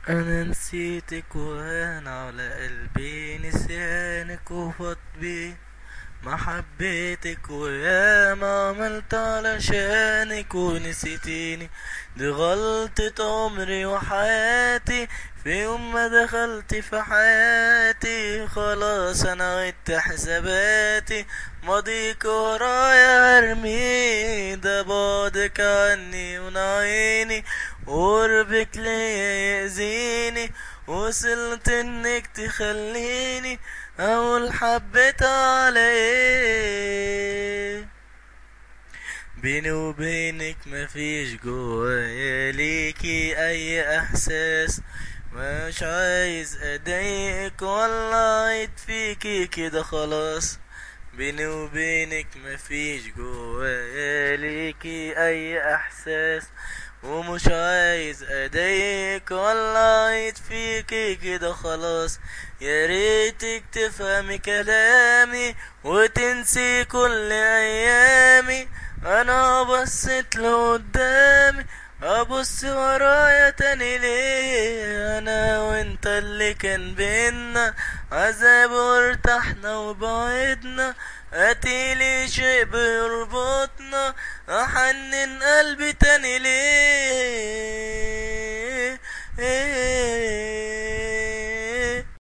انا نسيتك وانا على قلبي نسيانك وفض بي ما حبيتك ويا ما عملت علشانك ونسيتيني دي غلطة عمري وحياتي في يوم ما دخلت في حياتي خلاص انا عدت حساباتي ماضيك ورايا ارمي ده بعدك عني ونعيني وقربك ليا يأذيني وصلت انك تخليني اقول حبيت عليك بيني وبينك مفيش جوايا ليكي اي احساس مش عايز اضايقك ولا عيد فيكي كده خلاص بيني وبينك مفيش جوايا ليكي اي احساس ومش عايز اضايقك ولا عيد فيكي كده خلاص يا ريتك تفهمي كلامي وتنسي كل ايامي انا بصيت لقدامي ابص ورايا تاني ليه انا وانت اللي كان بينا عذاب وارتحنا وبعدنا اتيلي شيء بيربطنا احن